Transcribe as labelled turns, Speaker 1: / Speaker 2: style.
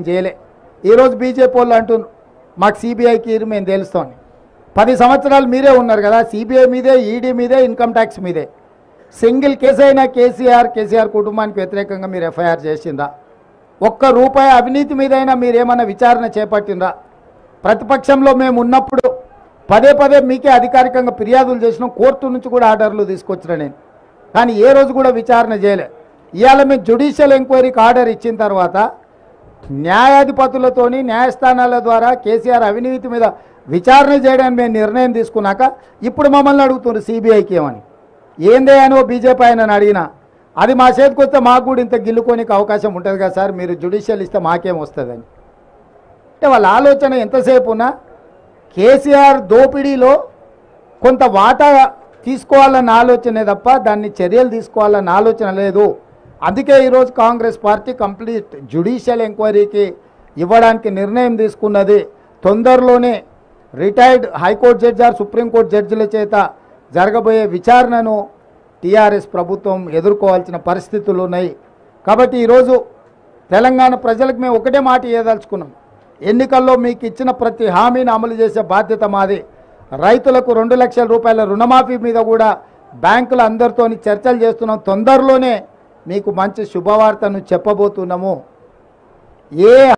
Speaker 1: చేయలే ఈరోజు బీజేపీ వాళ్ళు అంటున్నారు మాకు సిబిఐకి ఇరు మేము తెలుస్తామని పది సంవత్సరాలు మీరే ఉన్నారు కదా సిబిఐ మీదే ఈడీ మీదే ఇన్కమ్ ట్యాక్స్ మీదే సింగిల్ కేసు అయినా కేసీఆర్ కేసీఆర్ కుటుంబానికి వ్యతిరేకంగా మీరు ఎఫ్ఐఆర్ చేసిందా ఒక్క రూపాయి అవినీతి మీదైనా మీరు ఏమైనా విచారణ చేపట్టిందా ప్రతిపక్షంలో మేము ఉన్నప్పుడు పదే పదే మీకే అధికారికంగా ఫిర్యాదులు చేసినాం కోర్టు నుంచి కూడా ఆర్డర్లు తీసుకొచ్చిన నేను కానీ ఏ రోజు కూడా విచారణ చేయలే ఇవాళ మేము జ్యుడిషియల్ ఎంక్వైరీకి ఆర్డర్ ఇచ్చిన తర్వాత న్యాయాధిపతులతోని న్యాయస్థానాల ద్వారా కేసీఆర్ అవినీతి మీద విచారణ చేయడానికి మేము నిర్ణయం తీసుకున్నాక ఇప్పుడు మమ్మల్ని అడుగుతున్నారు సిబిఐకి ఏమని ఏందే అని ఓ బీజేపీ ఆయన అడిగినా అది మా చేతికి వస్తే మాకు కూడా ఇంత గిల్లుకోనికి అవకాశం ఉంటుంది కదా సార్ మీరు జ్యుడిషియల్ ఇస్తే మాకేం వస్తుందని అంటే వాళ్ళ ఆలోచన ఎంతసేపు ఉన్నా కేసీఆర్ దోపిడీలో కొంత వాటా తీసుకోవాలన్న ఆలోచనే తప్ప దాన్ని చర్యలు తీసుకోవాలన్న ఆలోచన లేదు అందుకే ఈరోజు కాంగ్రెస్ పార్టీ కంప్లీట్ జ్యుడిషియల్ ఎంక్వైరీకి ఇవ్వడానికి నిర్ణయం తీసుకున్నది తొందరలోనే retired high court judge or supreme court జడ్జిల చేత జరగబోయే విచారణను టీఆర్ఎస్ ప్రభుత్వం ఎదుర్కోవాల్సిన పరిస్థితులు ఉన్నాయి కాబట్టి ఈరోజు తెలంగాణ ప్రజలకు మేము ఒకటే మాట ఇవ్వదలుచుకున్నాం ఎన్నికల్లో మీకు ఇచ్చిన ప్రతి హామీని అమలు చేసే బాధ్యత మాది రైతులకు రెండు లక్షల రూపాయల రుణమాఫీ మీద కూడా బ్యాంకుల అందరితోని చర్చలు చేస్తున్నాం తొందరలోనే మీకు మంచి శుభవార్తను చెప్పబోతున్నాము ఏ